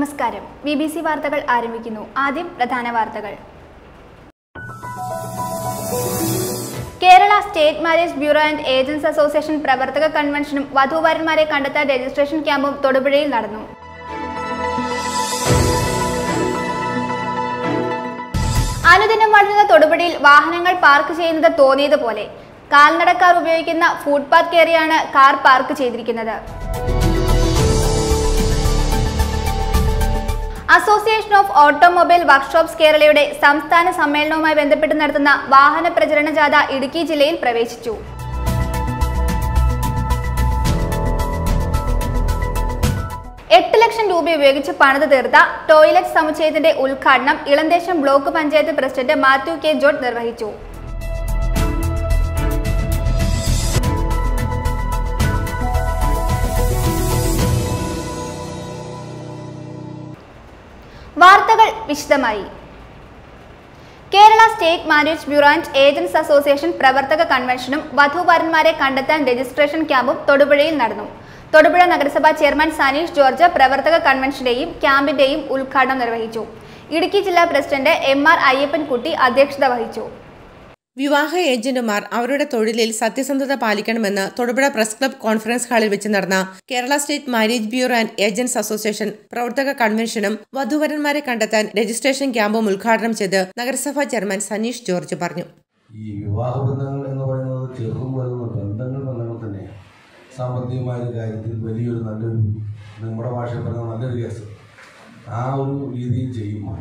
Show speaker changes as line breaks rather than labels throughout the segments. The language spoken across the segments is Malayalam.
നമസ്കാരം ബി ബി സി വാർത്തകൾ ആരംഭിക്കുന്നു ആദ്യം പ്രധാന വാർത്തകൾ Kerala state marriage bureau and agents association പ്രവർത്തക കൺവെൻഷനും വധൂവരന്മാരെ കണ്ടെത്താൻ രജിസ്ട്രേഷൻ ക്യാമ്പും തൊടുപുഴയിൽ നടന്നു അനുദിനം വളരുന്ന തൊടുപുഴയിൽ വാഹനങ്ങൾ പാർക്ക് ചെയ്യുന്നത് തോന്നിയതുപോലെ കാൽനടക്കാർ ഉപയോഗിക്കുന്ന ഫുട്പാത്ത് കയറിയാണ് കാർ പാർക്ക് ചെയ്തിരിക്കുന്നത് അസോസിയേഷൻ ഓഫ് ഓട്ടോമൊബൈൽ വർക്ക്ഷോപ്സ് കേരളയുടെ സംസ്ഥാന സമ്മേളനവുമായി ബന്ധപ്പെട്ട് നടത്തുന്ന വാഹന പ്രചരണ ജാഥ ഇടുക്കി ജില്ലയിൽ പ്രവേശിച്ചു എട്ട് ലക്ഷം രൂപ ഉപയോഗിച്ച് പണിത് തീർത്ത ടോയ്ലറ്റ് സമുച്ചയത്തിന്റെ ഉദ്ഘാടനം ഇളന്തേശം block panchayat president Mathew K George നിർവഹിച്ചു വാർത്തകൾ വിശദമായി Kerala state marriage bureau and agents association പ്രവർത്തക കൺവെൻഷനും വധൂവരന്മാരെ കണ്ടെത്താൻ രജിസ്ട്രേഷൻ ക്യാമ്പും തൊടുപുഴയിൽ നടന്നു തൊടുപുഴ നഗരസഭാ ചെയർമാൻ സനീഷ് ജോർജ് പ്രവർത്തക കൺവെൻഷന്റെയും ക്യാമ്പിന്റെയും ഉദ്ഘാടനം നിർവഹിച്ചു ഇടുക്കി ജില്ലാ പ്രസിഡന്റ് എം ആർ അയ്യപ്പൻകുട്ടി അധ്യക്ഷത വഹിച്ചു
വിവാഹ ഏജന്റുമാർ അവരുടെ തൊഴിലിൽ സത്യസന്ധത പാലിക്കണമെന്ന് തൊടുപുഴ പ്രസ് ക്ലബ് കോൺഫറൻസ് ഹാളിൽ വെച്ച് നടന്ന Kerala state marriage bureau and agents association പ്രവർത്തക കൺവെൻഷനും വധുവരന്മാരെ കണ്ടെത്താൻ രജിസ്ട്രേഷൻ ക്യാമ്പും ഉദ്ഘാടനം ചെയ്ത് നഗരസഭാ ചെയർമാൻ സനീഷ് ജോർജ് പറഞ്ഞു
ഈ വിവാഹ ബന്ധങ്ങൾ എന്ന് പറയുന്നത് ചെറുതും വലുതും ബന്ധങ്ങൾ ബന്ധങ്ങൾ തന്നെയാണ് സാമ്പത്തികമായ ഒരു കാര്യത്തിൽ വലിയൊരു നല്ലൊരു നമ്മുടെ ഭാഷയിൽ പറഞ്ഞ നല്ലൊരു കേസ് ആ ഒരു രീതിയിൽ ചെയ്യുമ്പോൾ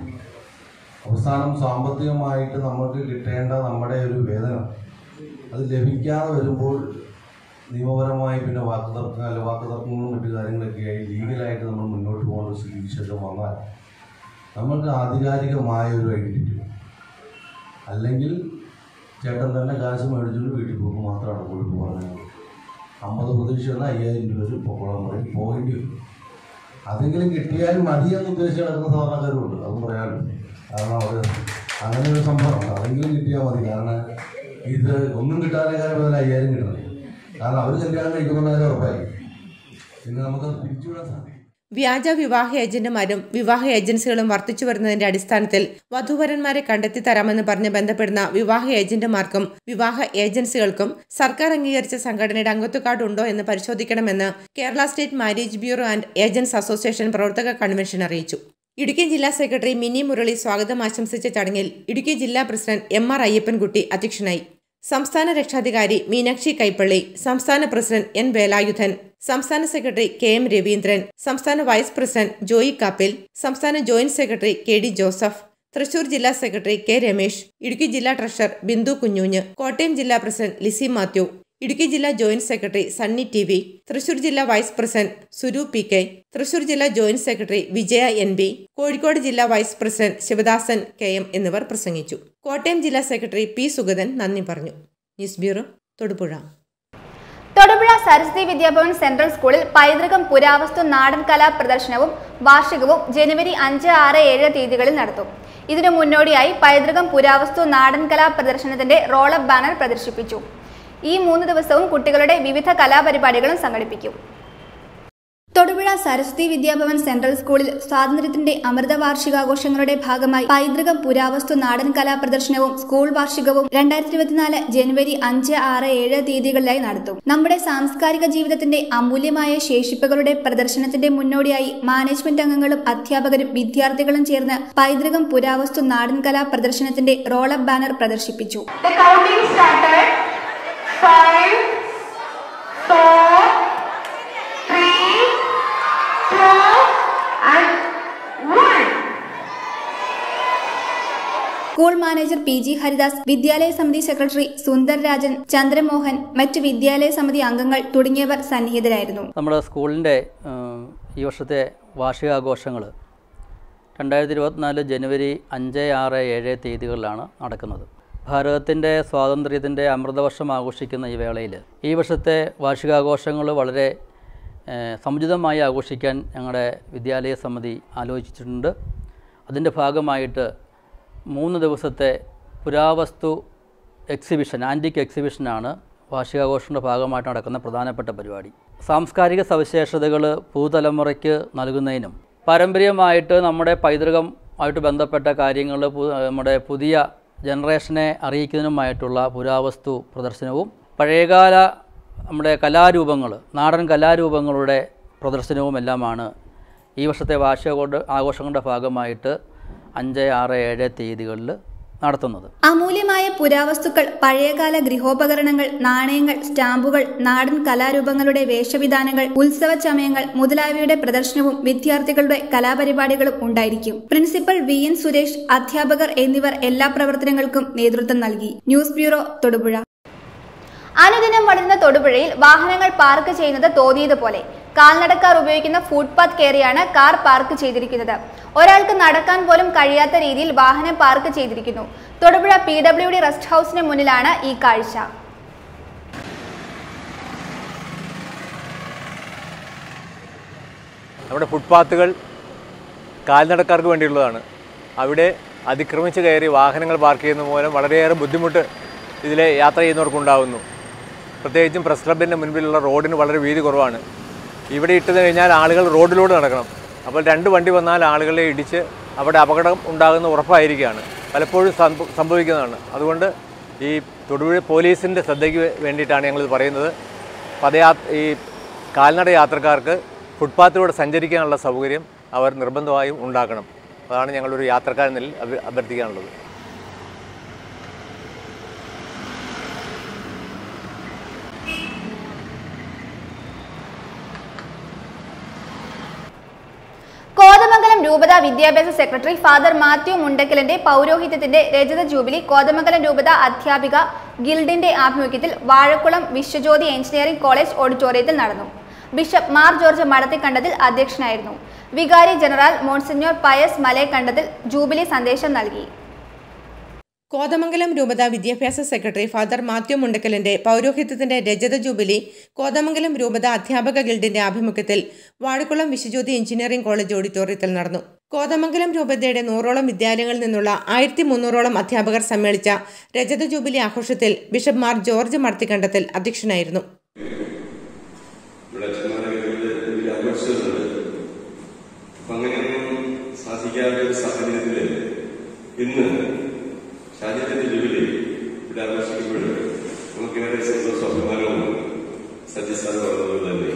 അവസാനം സാമ്പത്തികമായിട്ട് നമുക്ക് കിട്ടേണ്ട നമ്മുടെ ഒരു വേതനം അത് ലഭിക്കാതെ വരുമ്പോൾ നിയമപരമായി പിന്നെ വാക്കുതർക്കം അല്ല വാക്കുതർക്കങ്ങളും മറ്റു കാര്യങ്ങളൊക്കെയായി ലീഗലായിട്ട് നമ്മൾ മുന്നോട്ട് പോകുന്ന ഒരു സ്ഥിതിവിശേഷം വന്നാൽ നമ്മൾക്ക് ആധികാരികമായ ഒരു ഐഡൻറ്റിറ്റി അല്ലെങ്കിൽ ചേട്ടൻ തന്നെ കാശ് മേടിച്ചുകൊണ്ട് വീട്ടിൽ പോകും മാത്രമാണ് കോഴിപ്പ് പറഞ്ഞത് അമ്പത് പ്രതീക്ഷയാണ് അയ്യായിരം രൂപ വെച്ച് പൊക്കോളം പറയും പോകേണ്ടി വരും അതെങ്കിലും കിട്ടിയാൽ മതിയെന്ന് ഉദ്ദേശിച്ച് നടക്കുന്ന സാധാരണക്കാരുണ്ട് അതും പറയാനുണ്ട് കാരണം അവർ അങ്ങനെ ഒരു സംഭവമുണ്ട് അതെങ്കിലും കിട്ടിയാൽ മതി കാരണം ഇത് ഒന്നും കിട്ടാനേക്കാളും മുതൽ അയ്യായിരം കിട്ടണം കാരണം അവർ കല്യാണം കഴിക്കുന്നുണ്ടെങ്കിൽ ഉറപ്പായിരിക്കും പിന്നെ നമുക്കത് പിരിച്ചുവിടാൻ സാധിക്കും
വ്യാജ വിവാഹ ഏജന്റുമാരും വിവാഹ ഏജൻസികളും വർദ്ധിച്ചു വരുന്നതിന്റെ അടിസ്ഥാനത്തിൽ വധുവരന്മാരെ കണ്ടെത്തി തരാമെന്ന് പറഞ്ഞ് ബന്ധപ്പെടുന്ന വിവാഹ ഏജന്റുമാർക്കും വിവാഹ ഏജൻസികൾക്കും സർക്കാർ അംഗീകരിച്ച സംഘടനയുടെ അംഗത്വ കാർഡ് ഉണ്ടോ എന്ന് പരിശോധിക്കണമെന്ന് Kerala state marriage bureau and agents association പ്രവർത്തക കൺവെൻഷൻ അറിയിച്ചു ഇടുക്കി ജില്ലാ സെക്രട്ടറി മിനി മുരളി സ്വാഗതം ആശംസിച്ച ചടങ്ങിൽ ഇടുക്കി ജില്ലാ പ്രസിഡന്റ് എം ആർ അയ്യപ്പൻകുട്ടി അധ്യക്ഷനായി സംസ്ഥാന രക്ഷാധികാരി മീനാക്ഷി കൈപ്പള്ളി സംസ്ഥാന പ്രസിഡന്റ് എൻ വേലായുധൻ സംസ്ഥാന സെക്രട്ടറി കെ എം രവീന്ദ്രൻ സംസ്ഥാന വൈസ് പ്രസിഡന്റ് ജോയി കാപ്പിൽ സംസ്ഥാന joint secretary K D Joseph Thrissur ജില്ലാ സെക്രട്ടറി കെ രമേശ് ഇടുക്കി ജില്ലാ ട്രഷറർ ബിന്ദു കുഞ്ഞൂഞ്ഞ് കോട്ടയം ജില്ലാ പ്രസിഡന്റ് ലിസി മാത്യു ഇടുക്കി ജില്ലാ joint secretary Sunny T V Thrissur ജില്ലാ vice president Suru P K Thrissur ജില്ലാ joint secretary Vijaya N B Kozhikode ജില്ലാ vice president Sivadasan K M എന്നിവർ പ്രസംഗിച്ചു കോട്ടയം ജില്ലാ സെക്രട്ടറി പി സുഗതൻ നന്ദി പറഞ്ഞു news bureau Thodupuzha
Thodupuzha Saraswathi Vidyabhavan central സ്കൂളിൽ പൈതൃകം പുരാവസ്തു നാടൻ കലാ പ്രദർശനവും വാർഷികവും ജനുവരി അഞ്ച് ആറ് ഏഴ് തീയതികളിൽ നടത്തും ഇതിനു മുന്നോടിയായി പൈതൃകം പുരാവസ്തു നാടൻ കലാ പ്രദർശനത്തിന്റെ റോളപ്പ് ബാനർ പ്രദർശിപ്പിച്ചു ഈ മൂന്ന് ദിവസവും കുട്ടികളുടെ വിവിധ കലാപരിപാടികളും സംഘടിപ്പിക്കും തൊടുപുഴ സരസ്വതി വിദ്യാഭവൻ സെൻട്രൽ സ്കൂളിൽ സ്വാതന്ത്ര്യത്തിന്റെ അമൃത വാർഷികാഘോഷങ്ങളുടെ ഭാഗമായി പൈതൃകം പുരാവസ്തു നാടൻ കലാ പ്രദർശനവും സ്കൂൾ വാർഷികവും രണ്ടായിരത്തി ഇരുപത്തിനാല് ജനുവരി അഞ്ച് ആറ് ഏഴ് തീയതികളിലായി നടത്തും നമ്മുടെ സാംസ്കാരിക ജീവിതത്തിന്റെ അമൂല്യമായ ശേഷിപ്പുകളുടെ പ്രദർശനത്തിന്റെ മുന്നോടിയായി മാനേജ്മെന്റ് അംഗങ്ങളും അധ്യാപകരും വിദ്യാർത്ഥികളും ചേർന്ന് പൈതൃകം പുരാവസ്തു നാടൻ കലാ പ്രദർശനത്തിന്റെ റോളപ്പ് ബാനർ പ്രദർശിപ്പിച്ചു
The counting started. Five, four, three, two, and one.
School manager P G Haridas വിദ്യാലയ സമിതി സെക്രട്ടറി സുന്ദർ രാജൻ ചന്ദ്രമോഹൻ മറ്റു വിദ്യാലയ സമിതി അംഗങ്ങൾ തുടങ്ങിയവർ സന്നിഹിതരായിരുന്നു
നമ്മുടെ സ്കൂളിൻ്റെ ഏഹ്, ഈ വർഷത്തെ വാർഷികാഘോഷങ്ങൾ രണ്ടായിരത്തി ഇരുപത്തിനാല് ജനുവരി അഞ്ച് ആറ് ഏഴ് തീയതികളിലാണ് നടക്കുന്നത് ഭാരതത്തിൻ്റെ സ്വാതന്ത്ര്യത്തിൻ്റെ അമൃതവർഷം ആഘോഷിക്കുന്ന ഈ വേളയിൽ ഈ വർഷത്തെ വാർഷികാഘോഷങ്ങൾ വളരെ ഏഹ്, സമുചിതമായി ആഘോഷിക്കാൻ ഞങ്ങളുടെ വിദ്യാലയ സമിതി ആലോചിച്ചിട്ടുണ്ട് അതിൻ്റെ ഭാഗമായിട്ട് മൂന്ന് ദിവസത്തെ പുരാവസ്തു എക്സിബിഷൻ ആൻറ്റിക് എക്സിബിഷനാണ് വാർഷികാഘോഷങ്ങളുടെ ഭാഗമായിട്ട് നടക്കുന്ന പ്രധാനപ്പെട്ട പരിപാടി സാംസ്കാരിക സവിശേഷതകൾ പുതുതലമുറയ്ക്ക് നൽകുന്നതിനും പാരമ്പര്യമായിട്ട് നമ്മുടെ പൈതൃകം ആയിട്ട് ബന്ധപ്പെട്ട കാര്യങ്ങൾ നമ്മുടെ പുതിയ ജനറേഷനെ അറിയിക്കുന്നതിനുമായിട്ടുള്ള പുരാവസ്തു പ്രദർശനവും പഴയകാല നമ്മുടെ കലാരൂപങ്ങൾ നാടൻ കലാരൂപങ്ങളുടെ പ്രദർശനവും എല്ലാമാണ് ഈ വർഷത്തെ വാർഷിക ആഘോഷങ്ങളുടെ ഭാഗമായിട്ട് അഞ്ച് ആറ് ഏഴ് തീയതികളിൽ നടത്തുന്നത്
അമൂല്യമായ പുരാവസ്തുക്കൾ പഴയകാല ഗൃഹോപകരണങ്ങൾ നാണയങ്ങൾ സ്റ്റാമ്പുകൾ നാടൻ കലാരൂപങ്ങളുടെ വേഷവിധാനങ്ങൾ ഉത്സവ ചമയങ്ങൾ മുതലായവയുടെ പ്രദർശനവും വിദ്യാർത്ഥികളുടെ കലാപരിപാടികളും ഉണ്ടായിരിക്കും പ്രിൻസിപ്പൽ വി എൻ സുരേഷ് അധ്യാപകർ എന്നിവർ എല്ലാ പ്രവർത്തനങ്ങൾക്കും നേതൃത്വം നൽകി ന്യൂസ് ബ്യൂറോ തൊടുപുഴ അനുദിനം വളരുന്ന തൊടുപുഴയിൽ വാഹനങ്ങൾ പാർക്ക് ചെയ്യുന്നത് തോന്നിയതുപോലെ കാൽനടക്കാർ ഉപയോഗിക്കുന്ന ഫുട്പാത്ത് കയറിയാണ് കാർ പാർക്ക് ചെയ്തിരിക്കുന്നത് ഒരാൾക്ക് നടക്കാൻ പോലും കഴിയാത്ത രീതിയിൽ വാഹനം പാർക്ക് ചെയ്തിരിക്കുന്നു Thodupuzha P W D rest ഹൌസിന് മുന്നിലാണ് ഈ കാഴ്ച
നമ്മുടെ ഫുട്പാത്തുകൾ കാൽനടക്കാർക്ക് വേണ്ടിയുള്ളതാണ് അവിടെ അതിക്രമിച്ച് കയറി വാഹനങ്ങൾ പാർക്ക് ചെയ്യുന്ന മൂലം വളരെയേറെ ബുദ്ധിമുട്ട് ഇതിലെ യാത്ര ചെയ്യുന്നവർക്കുണ്ടാകുന്നു പ്രത്യേകിച്ചും പ്രസ് ക്ലബിൻ്റെ മുൻപിലുള്ള റോഡിന് വളരെ വീതി കുറവാണ് ഇവിടെ ഇട്ട് കഴിഞ്ഞാൽ ആളുകൾ റോഡിലൂടെ നടക്കണം അപ്പോൾ രണ്ട് വണ്ടി വന്നാൽ ആളുകളെ ഇടിച്ച് അവിടെ അപകടം ഉണ്ടാകുന്ന ഉറപ്പായിരിക്കുകയാണ് പലപ്പോഴും സംഭ- സംഭവിക്കുന്നതാണ് അതുകൊണ്ട് ഈ തൊടുപുഴ പോലീസിൻ്റെ ശ്രദ്ധയ്ക്ക് വേണ്ടിയിട്ടാണ് ഞങ്ങളിത് പറയുന്നത് പദയാ ഈ കാൽനട യാത്രക്കാർക്ക് ഫുട്പാത്തിലൂടെ സഞ്ചരിക്കാനുള്ള സൗകര്യം അവർ നിർബന്ധമായും ഉണ്ടാക്കണം അതാണ് ഞങ്ങളൊരു യാത്രക്കാരൻ നിലയിൽ അഭ്യ- അഭ്യർത്ഥിക്കാനുള്ളത്
കോതമംഗലം രൂപത വിദ്യാഭ്യാസ സെക്രട്ടറി ഫാദർ മാത്യു മുണ്ടക്കലിന്റെ പൗരോഹിത്യത്തിന്റെ രജത ജൂബിലി കോതമംഗലം രൂപത അധ്യാപിക ഗിൽഡിന്റെ ആഭിമുഖ്യത്തിൽ വാഴക്കുളം വിശ്വജ്യോതി എഞ്ചിനീയറിംഗ് കോളേജ് ഓഡിറ്റോറിയത്തിൽ നടന്നു ബിഷപ്പ് മാർ ജോർജ് മടത്തിക്കണ്ടത്തിൽ അധ്യക്ഷനായിരുന്നു വികാരി general monsignor Pius Malayakandathil jubilee സന്ദേശം നൽകി
കോതമംഗലം രൂപത വിദ്യാഭ്യാസ സെക്രട്ടറി ഫാദർ മാത്യു മുണ്ടക്കലിന്റെ പൗരോഹിത്യത്തിന്റെ രജത ജൂബിലി കോതമംഗലം രൂപത അധ്യാപക ഗിൽഡിന്റെ ആഭിമുഖ്യത്തിൽ വാഴക്കുളം വിശ്വജ്യോതി എഞ്ചിനീയറിംഗ് കോളേജ് ഓഡിറ്റോറിയത്തിൽ നടന്നു കോതമംഗലം രൂപതയുടെ നൂറോളം വിദ്യാലയങ്ങളിൽ നിന്നുള്ള ആയിരത്തി മുന്നൂറോളം അധ്യാപകർ സമ്മേളിച്ച രജത ജൂബിലി ആഘോഷത്തിൽ ബിഷപ്പ് മാർ ജോർജ് മർത്തിക്കണ്ടത്തിൽ അധ്യക്ഷനായിരുന്നു
ഇവിടെ അച്ഛന്മാരൊക്കെ വലിയ ആഘോഷങ്ങളുണ്ട് അപ്പൊ അങ്ങനെയൊന്നും സാധിക്കാത്ത ഒരു സാഹചര്യത്തില് ഇന്ന് ഷാജിത്തിന്റെ ജോലി ഇവിടെ ആഘോഷിക്കുമ്പോൾ നമുക്കേറെ സന്തോഷം അഭിമാനവും സത്യസാധ പറഞ്ഞതുപോലെ തന്നെ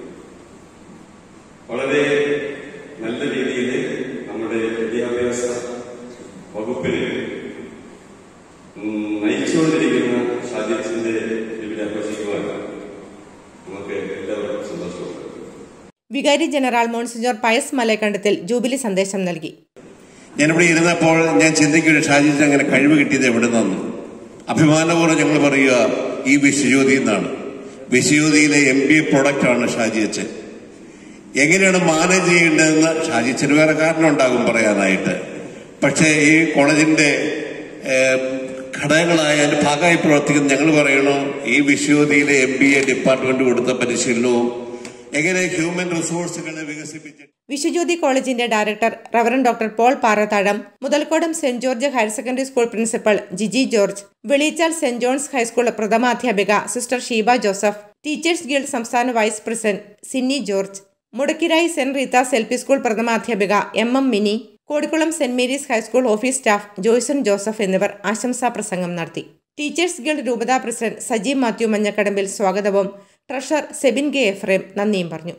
വളരെ നല്ല രീതിയിൽ നമ്മുടെ വിദ്യാഭ്യാസ വകുപ്പിന് ഉം, നയിച്ചുകൊണ്ടിരിക്കുന്ന ഷാജിത്തിന്റെ ജോലി ആഘോഷിക്കുവാൻ നമുക്ക് എല്ലാവർക്കും സന്തോഷമുണ്ട്
വികാരി general monsignor Pius Malayakandathil jubilee സന്ദേശം നൽകി
ഞാനിവിടെ ഇരുന്നപ്പോൾ ഞാൻ ചിന്തിക്കൊരു ഷാജിക്ക് അങ്ങനെ കഴിവ് കിട്ടിയത് എവിടെ നിന്നു അഭിമാനപൂർവ്വം ഞങ്ങൾ പറയുക ഈ വിശ്വജ്യോതി എന്നാണ് വിശ്വജ്യോതിയിലെ എം ബി എ പ്രൊഡക്റ്റ് ആണ് ഷാജി അച്ഛൻ എങ്ങനെയാണ് മാനേജ് ചെയ്യേണ്ടതെന്ന് ഷാജി അച്ഛന് വേറെ കാരണം ഉണ്ടാകും പറയാനായിട്ട് പക്ഷേ ഈ കോളേജിന്റെ ഏഹ്, ഘടകങ്ങളായ അതിന്റെ ഭാഗമായി പ്രവർത്തിക്കുന്ന ഞങ്ങൾ പറയണു ഈ വിശ്വജ്യോതിയിലെ എം ബി എ ഡിപ്പാർട്ട്മെന്റ് കൊടുത്ത പരിശീലനവും എങ്ങനെ ഹ്യൂമൻ റിസോഴ്സുകളെ വികസിപ്പിച്ച്
വിശ്വജ്യോതി കോളേജിന്റെ director reverend doctor Paul Parathazham Muthalakodam saint George higher secondary school principal Jiji George Velichal saint John's high school പ്രഥമാധ്യാപിക sister Sheeba Joseph teachers guild സംസ്ഥാന vice president Sinni George Mudakkirayi saint Rita's L P school പ്രഥമാധ്യാപിക M M Mini Kodikulam saint Mary's high school office staff Joyson Joseph എന്നിവർ ആശംസാ പ്രസംഗം നടത്തി ടീച്ചേഴ്സ് ഗിൽഡ് രൂപതാ പ്രസിഡന്റ് സജീവ് മാത്യു മഞ്ഞക്കടമ്പിൽ സ്വാഗതവും ട്രഷറർ സെബിൻ കെ എഫ്രേം നന്ദിയും പറഞ്ഞു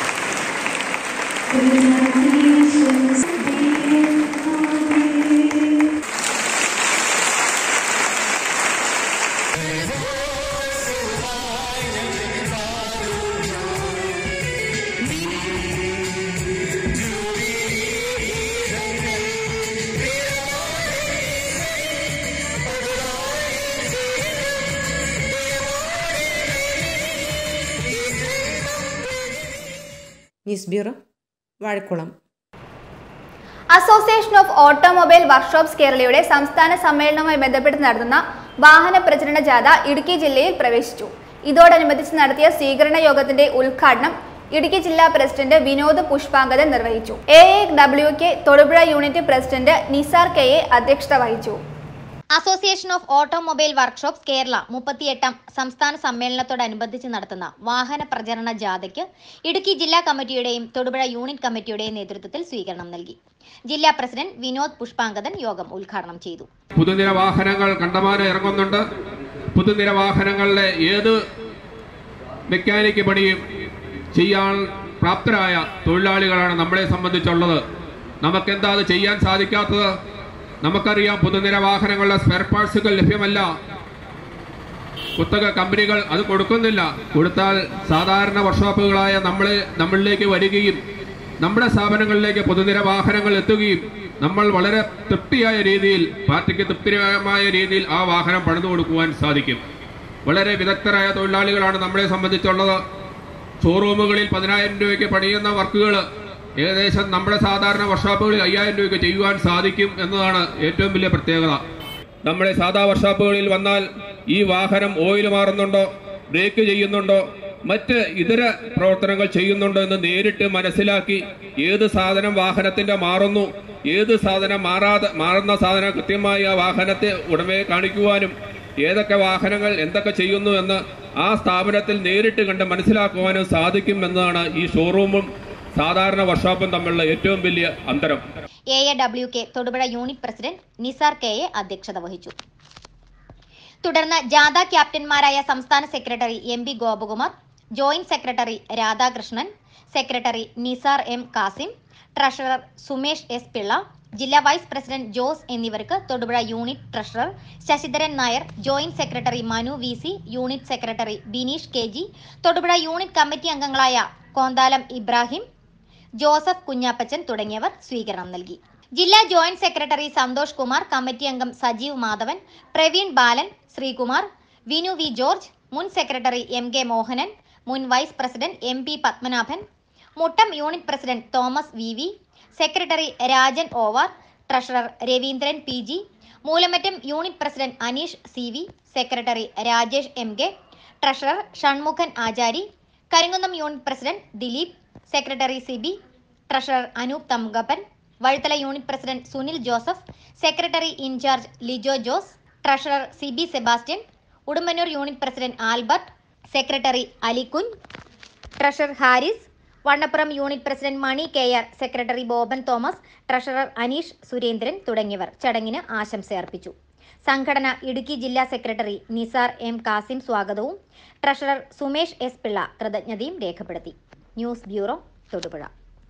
news bureau Vazhakulam
association of automobile workshops കേരളയുടെ സംസ്ഥാന സമ്മേളനവുമായി ബന്ധപ്പെട്ട് നടത്തുന്ന വാഹന പ്രചരണ ജാഥ ഇടുക്കി ജില്ലയിൽ പ്രവേശിച്ചു ഇതോടനുബന്ധിച്ച് നടത്തിയ സ്വീകരണ യോഗത്തിന്റെ ഉദ്ഘാടനം ഇടുക്കി ജില്ലാ പ്രസിഡന്റ് വിനോദ് പുഷ്പാങ്കദൻ നിർവഹിച്ചു A A W K Thodupuzha unit president Nisar K A അധ്യക്ഷത വഹിച്ചു
association of automobile workshops Kerala മുപ്പത്തിയെട്ടാം സംസ്ഥാന സമ്മേളനത്തോടനുബന്ധിച്ച് നടത്തുന്ന വാഹന പ്രചരണ ജാഥയ്ക്ക് ഇടുക്കി ജില്ലാ കമ്മിറ്റിയുടെയും തൊടുപുഴ യൂണിറ്റ് കമ്മിറ്റിയുടെയും നേതൃത്വത്തിൽ സ്വീകരണം നൽകി ജില്ലാ പ്രസിഡന്റ് വിനോദ് പുഷ്പാങ്കദൻ യോഗം ഉദ്ഘാടനം ചെയ്തു
പുതുനിര വാഹനങ്ങൾ കണ്ടമാനം ഇറങ്ങുന്നുണ്ട് പുതുനിര വാഹനങ്ങളിലെ ഏത് മെക്കാനിക് പണിയും ചെയ്യാൻ പ്രാപ്തരായ തൊഴിലാളികളാണ് നമ്മളെ സംബന്ധിച്ചുള്ളത് നമുക്കെന്താ അത് ചെയ്യാൻ സാധിക്കാത്തത് നമുക്കറിയാം പുതുനിര വാഹനങ്ങളുടെ സ്പെയർ പാർട്സുകൾ ലഭ്യമല്ല കുത്തക കമ്പനികൾ അത് കൊടുക്കുന്നില്ല കൊടുത്താൽ സാധാരണ വർക്ക്ഷോപ്പുകളായ നമ്മളെ നമ്മളിലേക്ക് വരികയും നമ്മുടെ സ്ഥാപനങ്ങളിലേക്ക് പൊതുനിര വാഹനങ്ങൾ എത്തുകയും നമ്മൾ വളരെ തൃപ്തിയായ രീതിയിൽ പാർട്ടിക്ക് തൃപ്തികരമായ രീതിയിൽ ആ വാഹനം പണിതു കൊടുക്കുവാൻ സാധിക്കും വളരെ വിദഗ്ധരായ തൊഴിലാളികളാണ് നമ്മളെ സംബന്ധിച്ചുള്ളത് ഷോറൂമുകളിൽ പതിനായിരം രൂപയ്ക്ക് പണിയുന്ന വർക്കുകൾ ഏകദേശം നമ്മുടെ സാധാരണ വർക്ക്ഷോപ്പുകളിൽ അയ്യായിരം രൂപയ്ക്ക് ചെയ്യുവാൻ സാധിക്കും എന്നതാണ് ഏറ്റവും വലിയ പ്രത്യേകത നമ്മുടെ സാധാ വർക്ക്ഷോപ്പുകളിൽ വന്നാൽ ഈ വാഹനം ഓയിൽ മാറുന്നുണ്ടോ ബ്രേക്ക് ചെയ്യുന്നുണ്ടോ മറ്റ് ഇതര പ്രവർത്തനങ്ങൾ ചെയ്യുന്നുണ്ടോ എന്ന് നേരിട്ട് മനസ്സിലാക്കി ഏത് സാധനം വാഹനത്തിന്റെ മാറുന്നു ഏത് സാധനം മാറാതെ മാറുന്ന സാധനം കൃത്യമായി ആ വാഹനത്തെ ഉടമയെ കാണിക്കുവാനും ഏതൊക്കെ വാഹനങ്ങൾ എന്തൊക്കെ ചെയ്യുന്നു എന്ന് ആ സ്ഥാപനത്തിൽ നേരിട്ട് കണ്ട് മനസ്സിലാക്കുവാനും സാധിക്കും എന്നതാണ് ഈ ഷോറൂമും സാധാരണ വർക്ക്ഷോപ്പും തമ്മിലുള്ള ഏറ്റവും വലിയ അന്തരം
A A W K Thodupuzha unit president Nisar K A അധ്യക്ഷത വഹിച്ചു തുടർന്ന് ജാഥ ക്യാപ്റ്റന്മാരായ സംസ്ഥാന secretary M P Gopakumar joint secretary Radhakrishnan secretary Nisar M Kasim treasurer Sumesh S Pillai ജില്ലാ വൈസ് പ്രസിഡന്റ് ജോസ് എന്നിവർക്ക് Thodupuzha unit treasurer Sasidharan Nair joint secretary Manu V C unit secretary Bineesh K G Thodupuzha unit committee അംഗങ്ങളായ കോന്താലം ഇബ്രാഹിം ജോസഫ് കുഞ്ഞാപ്പച്ചൻ തുടങ്ങിയവർ സ്വീകരണം നൽകി ജില്ലാ joint secretary Santhosh Kumar committee അംഗം സജീവ് മാധവൻ പ്രവീൺ ബാലൻ ശ്രീകുമാർ വിനു വി ജോർജ് മുൻ സെക്രട്ടറി എം കെ മോഹനൻ മുൻ vice president M P Padmanabhan Muttom unit president Thomas V V secretary Rajan ഓവാർ treasurer Raveendran P G Moolamattom unit president Aneesh C V secretary Rajesh M K treasurer Shanmughan Achari Karimkunnam unit president Dileep secretary Sibi treasurer Anoop Thamukappan Vazhithala unit president Sunil Joseph secretary in charge Lijo Jose treasurer Sibi Sebastian Udumbannoor unit president Albert secretary Alikkun treasurer Haris Vannappuram unit president Mani K R secretary Boban Thomas treasurer Aneesh Surendran തുടങ്ങിയവർ ചടങ്ങിന് ആശംസ അർപ്പിച്ചു സംഘടന ഇടുക്കി ജില്ലാ സെക്രട്ടറി നിസാർ എം കാസിം സ്വാഗതവും ട്രഷറർ സുമേഷ് എസ് പിള്ള കൃതജ്ഞതയും രേഖപ്പെടുത്തി news bureau Thodupuzha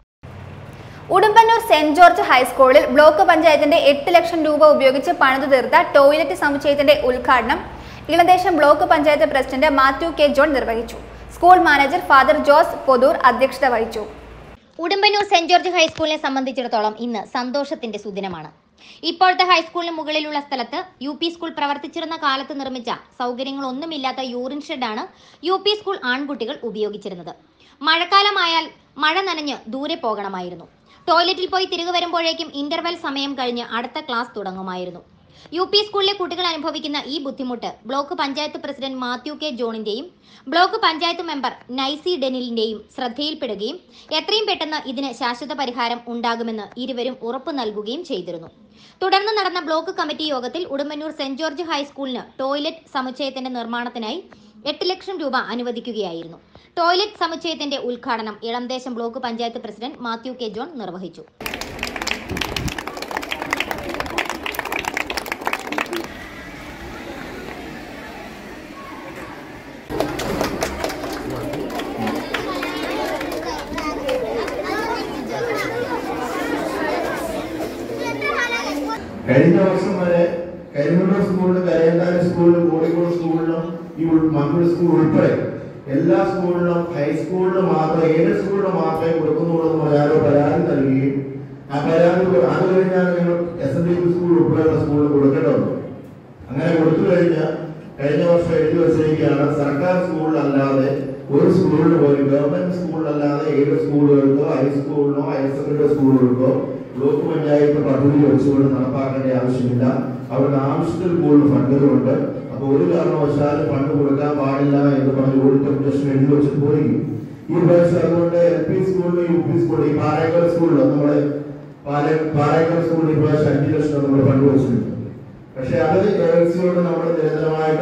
Udumbannoor saint George ഹൈസ്കൂളിൽ ബ്ലോക്ക് പഞ്ചായത്തിന്റെ എട്ട് ലക്ഷം രൂപ ഉപയോഗിച്ച് പണിതു തീർത്ത ടോയ്ലറ്റ് സമുച്ചയത്തിന്റെ ഉദ്ഘാടനം Elamdesam block panchayat president Mathew K John നിർവഹിച്ചു school manager father Jose Pothoor അധ്യക്ഷത വഹിച്ചു
ഉടുമ്പന്നൂർ സെന്റ് ജോർജ് ഹൈസ്കൂളിനെ സംബന്ധിച്ചിടത്തോളം ഇന്ന് സന്തോഷത്തിന്റെ സുദിനമാണ് ഇപ്പോഴത്തെ ഹൈസ്കൂളിന് മുകളിലുള്ള സ്ഥലത്ത് യു പി സ്കൂൾ പ്രവർത്തിച്ചിരുന്ന കാലത്ത് നിർമ്മിച്ച സൗകര്യങ്ങളൊന്നുമില്ലാത്ത യൂറിൻ ഷെഡാണ് യു പി സ്കൂൾ ആൺകുട്ടികൾ ഉപയോഗിച്ചിരുന്നത് മഴക്കാലമായാൽ മഴ നനഞ്ഞ് ദൂരെ പോകണമായിരുന്നു ടോയ്ലറ്റിൽ പോയി തിരികെ വരുമ്പോഴേക്കും ഇന്റർവെൽ സമയം കഴിഞ്ഞ് അടുത്ത ക്ലാസ് തുടങ്ങുമായിരുന്നു യു പി സ്കൂളിലെ കുട്ടികൾ അനുഭവിക്കുന്ന ഈ ബുദ്ധിമുട്ട് block panchayat president Mathew K ജോണിന്റെയും ബ്ലോക്ക് പഞ്ചായത്ത് മെമ്പർ നൈസി ഡെനിലിന്റെയും ശ്രദ്ധയിൽപ്പെടുകയും എത്രയും പെട്ടെന്ന് ഇതിന് ശാശ്വത പരിഹാരം ഉണ്ടാകുമെന്ന് ഇരുവരും ഉറപ്പു നൽകുകയും ചെയ്തിരുന്നു തുടർന്ന് നടന്ന ബ്ലോക്ക് കമ്മിറ്റി യോഗത്തിൽ ഉടുമ്പന്നൂർ സെന്റ് ജോർജ് ഹൈസ്കൂളിന് ടോയ്ലറ്റ് സമുച്ചയത്തിന്റെ നിർമ്മാണത്തിനായി എട്ട് ലക്ഷം രൂപ അനുവദിക്കുകയായിരുന്നു ടോയ്ലറ്റ് സമുച്ചയത്തിന്റെ ഉദ്ഘാടനം Elamdesam block panchayat president Mathew K John നിർവഹിച്ചു
കഴിഞ്ഞ വർഷം വരെ കരിമണ്ണൂർ സ്കൂളിലും കരയന്താനം സ്കൂളിലും കോഴിക്കോട് സ്കൂളിലും ഈ ഉൾ- മംഗളൂർ സ്കൂൾ ഉൾപ്പെടെ എല്ലാ സ്കൂളിലും ഹൈസ്കൂളിലും മാത്രം ഏത് സ്കൂളിലും മാത്രമേ കൊടുക്കുന്നുള്ളൂ എന്ന് പറയാനോ പരാതി നൽകുകയും ആ പരാതി കൊ- അത് കഴിഞ്ഞാൽ നിങ്ങൾ S N D P school ഉൾപ്പെടെയുള്ള സ്കൂളിൽ കൊടുക്കേണ്ടതുണ്ട് അങ്ങനെ കൊടുത്തു കഴിഞ്ഞാൽ കഴിഞ്ഞ വർഷം എഴുതി വച്ചിരിക്കുകയാണ് സർക്കാർ സ്കൂളിലല്ലാതെ ഒരു സ്കൂളിൽ പോലും ഗവൺമെന്റ് സ്കൂളിലല്ലാതെ ഏത് സ്കൂളുകൾക്കോ ഹൈസ്കൂളിനോ ഹയർ സെക്കൻഡറി സ്കൂളുകൾക്കോ ബ്ലോക്ക് പഞ്ചായത്ത് പദ്ധതി വെച്ചുകൊണ്ട് നടപ്പാക്കേണ്ട ആവശ്യമില്ല അവർക്ക് ആവശ്യത്തിൽ കൂടുതൽ ഫണ്ടുകളുണ്ട് അപ്പൊ ഒരു കാരണവശാലും ഫണ്ട് കൊടുക്കാൻ പാടില്ല എന്ന് പറഞ്ഞ് ഓഡിറ്റ് അപ്ഡേഷൻ എഴുതി വെച്ചിട്ട് പോയി ഈ പ്രാവശ്യം അതുകൊണ്ട് എൽ പി സ്കൂളിലും യു പി സ്കൂളിലും ഈ പാറേക്കൽ സ്കൂളിലോ നമ്മുടെ പാലേ പാറേക്കൽ സ്കൂളിൽ ഈ പ്രാവശ്യം അഞ്ച് ലക്ഷം നമ്മൾ ഫണ്ട് വെച്ചിട്ടുണ്ട് പക്ഷെ അത്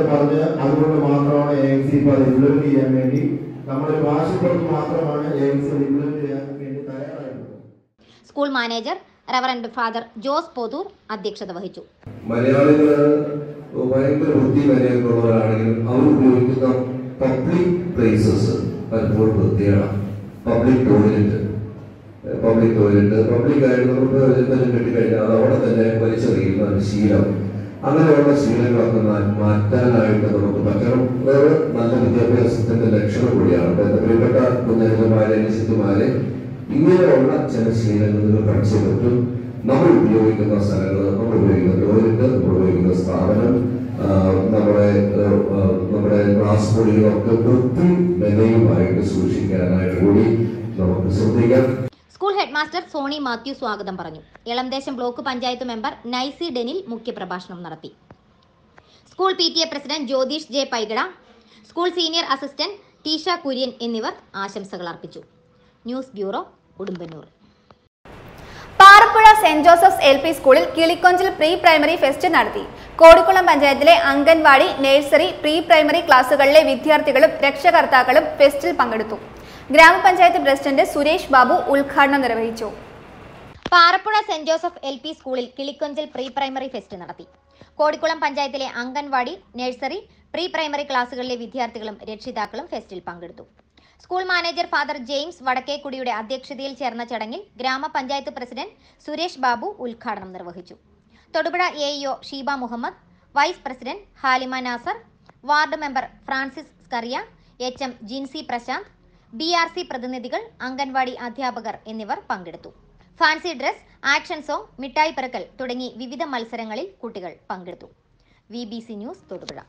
പറഞ്ഞ് അതുകൊണ്ട് മാത്രമാണ് എ എം സി ഇപ്പോൾ അത് ഇംപ്ലിമെന്റ് ചെയ്യാൻ വേണ്ടി നമ്മുടെ ഭാഷപ്പുറത്ത് മാത്രമാണ് എ എം സി ഇംപ്ലിമെന്റ് ചെയ്യാൻ വേണ്ടി തയ്യാറായിട്ടുള്ളത്
school manager reverend father Jose Pothoor അധ്യക്ഷത വഹിച്ചു
മലയാളികൾ ഭയങ്കര വൃത്തി മര്യാദകളുള്ളവരാണെങ്കിലും അവർ ഉപയോഗിക്കുന്ന പബ്ലിക് പ്ലേസസ് പലപ്പോഴും വൃത്തിയാണ് public toilet public toilet public ആയിട്ട് നമുക്ക് എന്തെങ്കിലും കിട്ടിക്കഴിഞ്ഞാൽ അത് അവിടെ തന്നെ വലിച്ചെറിയുന്ന ഒരു ശീലം അങ്ങനെയുള്ള ശീലങ്ങളൊക്കെ മാ- മാറ്റാനായിട്ട് നമുക്ക് പറ്റണം അത് നല്ല വിദ്യാഭ്യാസത്തിന്റെ ലക്ഷണം കൂടിയാണ് അപ്പൊ എന്റെ പ്രിയപ്പെട്ട കുഞ്ഞന്മാരെ നിശ്ചിതമാരെ ഇങ്ങനെയുള്ള ചില ശീലങ്ങൾ നിങ്ങൾ പഠിച്ചേ പറ്റും നമ്മൾ ഉപയോഗിക്കുന്ന സ്ഥലങ്ങൾ നമ്മൾ ഉപയോഗിക്കുന്ന ടോയ്ലറ്റ് നമ്മൾ ഉപയോഗിക്കുന്ന സ്ഥാപനം ആ, നമ്മുടെ ആ, ആ, നമ്മുടെ ക്ലാസ് മുറികളൊക്കെ വൃത്തി മെനയുമായിട്ട് സൂക്ഷിക്കാനായിട്ട് കൂടി നമുക്ക് ശ്രദ്ധിക്കാം
സ്കൂൾ ഹെഡ്മാസ്റ്റർ സോണി മാത്യു സ്വാഗതം പറഞ്ഞു ഇളംദേശം ബ്ലോക്ക് പഞ്ചായത്ത് മെമ്പർ നൈസി ഡെനിൽ മുഖ്യപ്രഭാഷണം നടത്തി school P T A president Jyothish J Paigada school senior assistant Teesha Kurian എന്നിവർ ആശംസകൾ അർപ്പിച്ചു news bureau Udumbannoor
Parappuzha saint Joseph's L P സ്കൂളിൽ കിളിക്കൊഞ്ചിൽ പ്രീ പ്രൈമറി ഫെസ്റ്റ് നടത്തി കോടിക്കുളം പഞ്ചായത്തിലെ അംഗൻവാടി നഴ്സറി പ്രീ പ്രൈമറി ക്ലാസുകളിലെ വിദ്യാർത്ഥികളും രക്ഷകർത്താക്കളും ഫെസ്റ്റിൽ പങ്കെടുത്തു ഗ്രാമപഞ്ചായത്ത് പ്രസിഡന്റ് സുരേഷ് ബാബു ഉദ്ഘാടനം നിർവഹിച്ചു
Parappuzha saint Joseph L P സ്കൂളിൽ കിളിക്കൊഞ്ചൽ പ്രീ പ്രൈമറി ഫെസ്റ്റ് നടത്തി കോടിക്കുളം പഞ്ചായത്തിലെ അംഗൻവാടി നഴ്സറി പ്രീ പ്രൈമറി ക്ലാസുകളിലെ വിദ്യാർത്ഥികളും രക്ഷിതാക്കളും ഫെസ്റ്റിൽ പങ്കെടുത്തു സ്കൂൾ മാനേജർ ഫാദർ ജെയിംസ് വടക്കേക്കുടിയുടെ അധ്യക്ഷതയിൽ ചേർന്ന ചടങ്ങിൽ ഗ്രാമപഞ്ചായത്ത് പ്രസിഡന്റ് സുരേഷ് ബാബു ഉദ്ഘാടനം നിർവഹിച്ചു Thodupuzha A E O Sheeba Muhammad vice president Halima Nasar ward member Francis Scaria H M Jincy Prashant B R C പ്രതിനിധികൾ അംഗൻവാടി അധ്യാപകർ എന്നിവർ പങ്കെടുത്തു ഫാൻസി ഡ്രസ് ആക്ഷൻ സോങ് മിഠായി പെറുക്കൽ തുടങ്ങി വിവിധ മത്സരങ്ങളിൽ കുട്ടികൾ പങ്കെടുത്തു V B C news Thodupuzha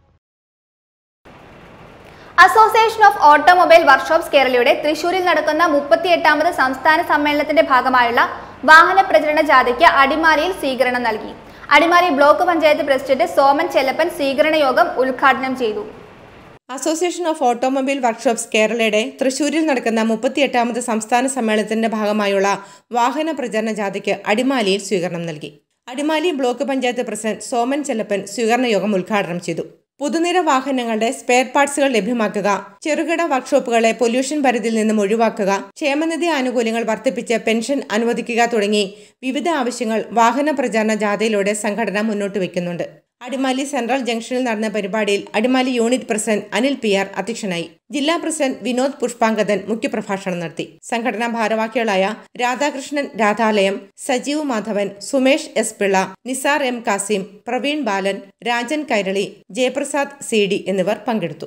association of automobile workshops കേരളയുടെ തൃശൂരിൽ നടക്കുന്ന മുപ്പത്തിയെട്ടാമത് സംസ്ഥാന സമ്മേളനത്തിന്റെ ഭാഗമായുള്ള വാഹന പ്രചരണ ജാഥയ്ക്ക് അടിമാലിയിൽ സ്വീകരണം നൽകി അടിമാലി ബ്ലോക്ക് പഞ്ചായത്ത് പ്രസിഡന്റ് സോമൻ ചെല്ലപ്പൻ സ്വീകരണ യോഗം ഉദ്ഘാടനം ചെയ്തു
അസോസിയേഷൻ ഓഫ് ഓട്ടോമൊബൈൽ വർക്ക്ഷോപ്സ് കേരളയുടെ തൃശൂരിൽ നടക്കുന്ന മുപ്പത്തിയെട്ടാമത് സംസ്ഥാന സമ്മേളനത്തിന്റെ ഭാഗമായുള്ള വാഹന പ്രചരണ ജാഥയ്ക്ക് അടിമാലിയിൽ സ്വീകരണം നൽകി അടിമാലി ബ്ലോക്ക് പഞ്ചായത്ത് പ്രസിഡന്റ് സോമൻ ചെല്ലപ്പൻ സ്വീകരണ യോഗം ഉദ്ഘാടനം ചെയ്തു പുതുനിര വാഹനങ്ങളുടെ സ്പെയർ പാർട്സുകൾ ലഭ്യമാക്കുക ചെറുകിട വർക്ക്ഷോപ്പുകളെ പൊല്യൂഷൻ പരിധിയിൽ നിന്നും ഒഴിവാക്കുക ക്ഷേമനിധി ആനുകൂല്യങ്ങൾ വർദ്ധിപ്പിച്ച് പെൻഷൻ അനുവദിക്കുക തുടങ്ങി വിവിധ ആവശ്യങ്ങൾ വാഹന പ്രചാരണ ജാഥയിലൂടെ സംഘടന മുന്നോട്ട് വയ്ക്കുന്നുണ്ട് അടിമാലി സെൻട്രൽ ജംഗ്ഷനിൽ നടന്ന പരിപാടിയിൽ Adimali unit president Anil P R അധ്യക്ഷനായി ജില്ലാ പ്രസിഡന്റ് വിനോദ് പുഷ്പാങ്കദൻ മുഖ്യപ്രഭാഷണം നടത്തി സംഘടനാ ഭാരവാഹികളായ Radhakrishnan Radhalayam Sajeev Madhavan Sumesh S Pillai Nisar M Kasim Praveen Balan Rajan Kairali Jayaprasad C D എന്നിവർ പങ്കെടുത്തു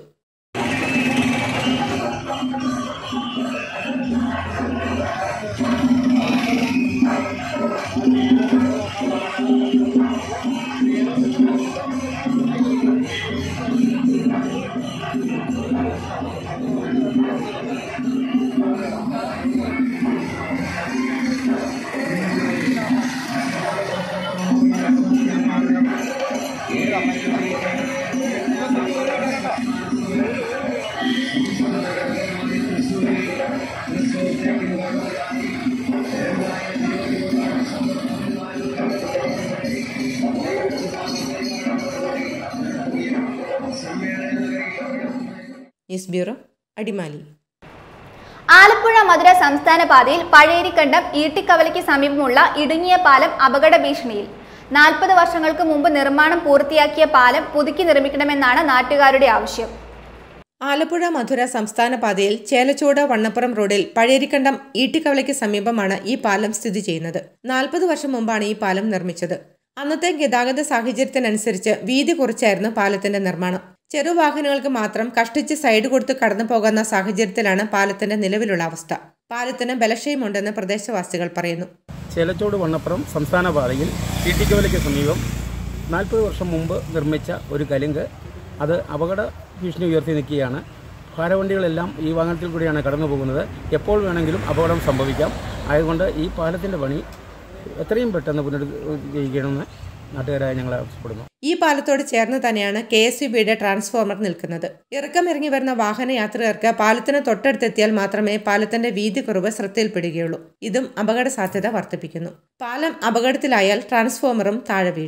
ന്യൂസ് ബ്യൂറോ അടിമാലി
ആലപ്പുഴ മധുര സംസ്ഥാന പാതയിൽ പഴയരിക്കണ്ടം ഈട്ടിക്കവലയ്ക്ക് സമീപമുള്ള ഇടുങ്ങിയ പാലം അപകട ഭീഷണിയിൽ നാൽപ്പത് വർഷങ്ങൾക്ക് മുമ്പ് നിർമ്മാണം പൂർത്തിയാക്കിയ പാലം പുതുക്കി നിർമ്മിക്കണമെന്നാണ് നാട്ടുകാരുടെ ആവശ്യം
ആലപ്പുഴ മധുര സംസ്ഥാന പാതയിൽ ചേലച്ചോട് വണ്ണപ്പുറം റോഡിൽ പഴയരിക്കണ്ടം ഈട്ടിക്കവലയ്ക്ക് സമീപമാണ് ഈ പാലം സ്ഥിതി ചെയ്യുന്നത് നാൽപ്പത് വർഷം മുമ്പാണ് ഈ പാലം നിർമ്മിച്ചത് അന്നത്തെ ഗതാഗത സാഹചര്യത്തിനനുസരിച്ച് വീതി കുറച്ചായിരുന്നു പാലത്തിന്റെ നിർമ്മാണം ചെറുവാഹനങ്ങൾക്ക് മാത്രം കഷ്ടിച്ച് സൈഡ് കൊടുത്ത് കടന്നു പോകുന്ന സാഹചര്യത്തിലാണ് പാലത്തിന്റെ നിലവിലുള്ള അവസ്ഥ പാലത്തിന് ബലക്ഷയമുണ്ടെന്ന് പ്രദേശവാസികൾ പറയുന്നു
ചേലച്ചോട് വണ്ണപ്പുറം സംസ്ഥാന പാതയിൽ ഈട്ടിക്കവലയ്ക്ക് സമീപം നാൽപ്പത് വർഷം മുമ്പ് നിർമ്മിച്ച ഒരു കലുങ്ക് അത് അപകട ഭീഷണി ഉയർത്തി നിൽക്കുകയാണ് ഭാരവണ്ടികളെല്ലാം ഈ വാഹനത്തിൽ കൂടിയാണ് കടന്നു പോകുന്നത് എപ്പോൾ വേണമെങ്കിലും അപകടം സംഭവിക്കാം ആയതുകൊണ്ട് ഈ പാലത്തിൻ്റെ പണി എത്രയും പെട്ടെന്ന് പുനരുദ്ധരിക്കണമെന്ന് നാട്ടുകാരായ ഞങ്ങൾ ആവശ്യപ്പെടുന്നു
ഈ പാലത്തോട് ചേർന്ന് തന്നെയാണ് കെ എസ് യു ബിയുടെ ട്രാൻസ്ഫോമർ നിൽക്കുന്നത് ഇറക്കം ഇറങ്ങി വരുന്ന വാഹന യാത്രികർക്ക് പാലത്തിന് തൊട്ടടുത്തെത്തിയാൽ മാത്രമേ പാലത്തിന്റെ വീതി കുറവ് ശ്രദ്ധയിൽപ്പെടുകയുള്ളൂ ഇതും അപകട സാധ്യത വർദ്ധിപ്പിക്കുന്നു പാലം അപകടത്തിലായാൽ ട്രാൻസ്ഫോമറും താഴെ വീഴും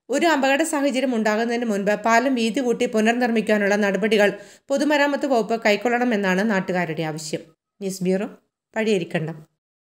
ഒരു അപകട സാഹചര്യം ഉണ്ടാകുന്നതിന് മുൻപ് പാലം വീതി കൂട്ടി പുനർനിർമ്മിക്കാനുള്ള നടപടികൾ പൊതുമരാമത്ത് വകുപ്പ് കൈക്കൊള്ളണമെന്നാണ് നാട്ടുകാരുടെ ആവശ്യം news bureau Pazhayarikandam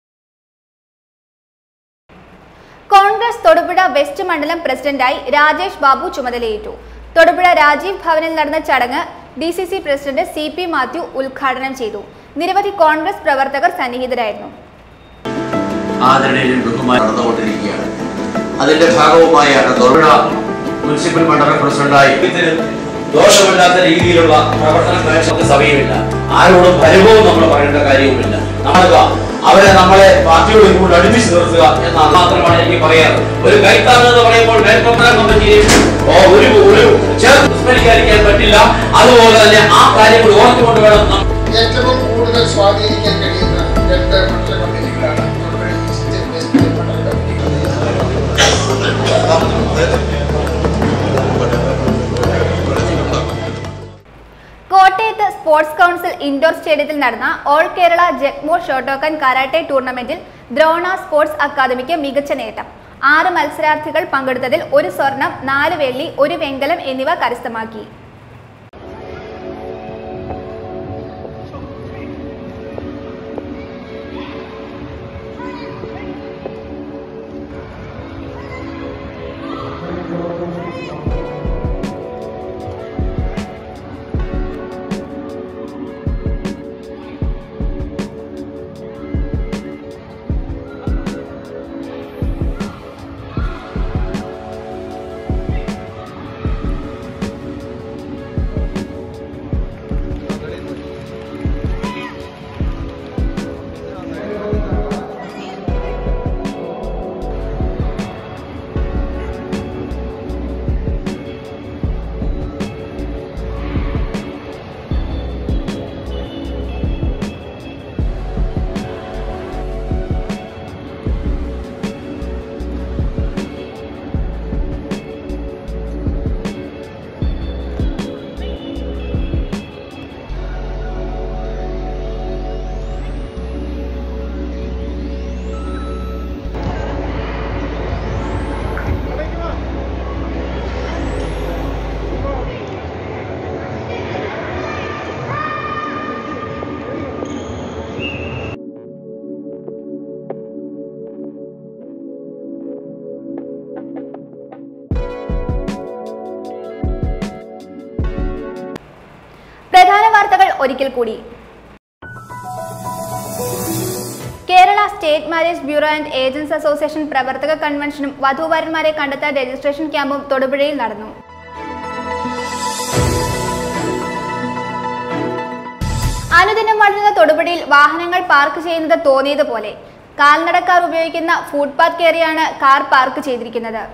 congress Thodupuzha west മണ്ഡലം പ്രസിഡന്റായി രാജേഷ് ബാബു ചുമതലയേറ്റു തൊടുപുഴ രാജീവ് ഭവനിൽ നടന്ന ചടങ്ങ് D C C president C P Mathew ഉദ്ഘാടനം ചെയ്തു നിരവധി കോൺഗ്രസ് പ്രവർത്തകർ സന്നിഹിതരായിരുന്നു
ആദരണീയനും ബഹുമാനം നടന്നുകൊണ്ടിരിക്കുകയാണ് അതിന്റെ ഭാഗവുമായാണ് തൊടുപുഴ മുനിസിപ്പൽ മണ്ഡലം പ്രസിഡന്റായി ഇതിന് ദോഷമില്ലാത്ത രീതിയിലുള്ള പ്രവർത്തനം കാഴ്ചക്ക് സമയമില്ല ആരോടും പരിഭവം നമ്മൾ പറയേണ്ട കാര്യവുമില്ല നമ്മൾക്ക് അവരെ നമ്മളെ പാർട്ടിയോട് കൂടെ അടുപ്പിച്ച് നിർത്തുക എന്നാണ് മാത്രമാണ് എനിക്ക് പറയാറ് ഒരു കൈത്താങ് എന്ന് പറയുമ്പോൾ മേൽക്കൊമ്പന കമ്മിറ്റിയിൽ ഓ, ഒരു ഒരു ചേർത്ത് വിസ്മരിക്കാതിരിക്കാൻ പറ്റില്ല അതുപോലെ തന്നെ ആ കാര്യങ്ങൾ ഓർത്തുകൊണ്ട് വേണം നമ്മൾ
ഏറ്റവും കൂടുതൽ സ്വാധീനിക്കാൻ കഴിയുന്ന രണ്ട് മണ്ഡല കമ്മിറ്റികളാണ് തൊടുപുഴ ഈസ്റ്റ് വെസ്റ്റ് മണ്ഡല
കോട്ടയത്ത് സ്പോർട്സ് കൗൺസിൽ ഇൻഡോർ സ്റ്റേഡിയത്തിൽ നടന്ന ഓൾ കേരള ജഗ്മോർ ഷോട്ടോക്കൻ കരാട്ടെ ടൂർണമെന്റിൽ ദ്രോണ സ്പോർട്സ് അക്കാദമിക്ക് മികച്ച നേട്ടം ആറ് മത്സരാർത്ഥികൾ പങ്കെടുത്തതിൽ ഒരു സ്വർണം നാല് വെള്ളി ഒരു വെങ്കലം എന്നിവ കരസ്ഥമാക്കി പ്രധാന വാർത്തകൾ ഒരിക്കൽ കൂടി Kerala state marriage bureau and agents association പ്രവർത്തക കൺവെൻഷനും വധൂവരന്മാരെ കണ്ടെത്താൻ രജിസ്ട്രേഷൻ ക്യാമ്പും തൊടുപുഴയിൽ നടന്നു അനുദിനം വളരുന്ന തൊടുപുഴയിൽ വാഹനങ്ങൾ പാർക്ക് ചെയ്യുന്നത് തോന്നിയതുപോലെ കാൽനടക്കാർ ഉപയോഗിക്കുന്ന ഫുട്പാത്ത് കയറിയാണ് കാർ പാർക്ക് ചെയ്തിരിക്കുന്നത്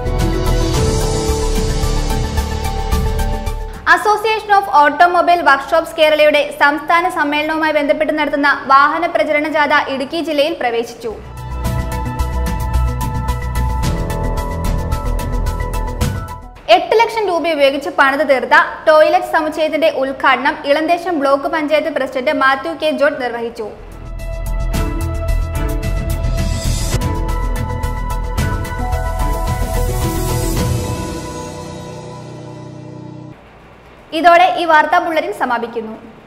അസോസിയേഷൻ ഓഫ് ഓട്ടോമൊബൈൽ വർക്ക്ഷോപ്സ് കേരളയുടെ സംസ്ഥാന സമ്മേളനവുമായി ബന്ധപ്പെട്ട് നടത്തുന്ന വാഹന പ്രചരണ ജാഥ ഇടുക്കി ജില്ലയിൽ പ്രവേശിച്ചു എട്ട് ലക്ഷം രൂപ ഉപയോഗിച്ച് പണിത് തീർത്ത ടോയ്ലറ്റ് സമുച്ചയത്തിന്റെ ഉദ്ഘാടനം ഇളന്തേശം block panchayat president Mathew K George നിർവഹിച്ചു ഇതോടെ ഈ വാർത്താ ബുള്ളറ്റിൻ സമാപിക്കുന്നു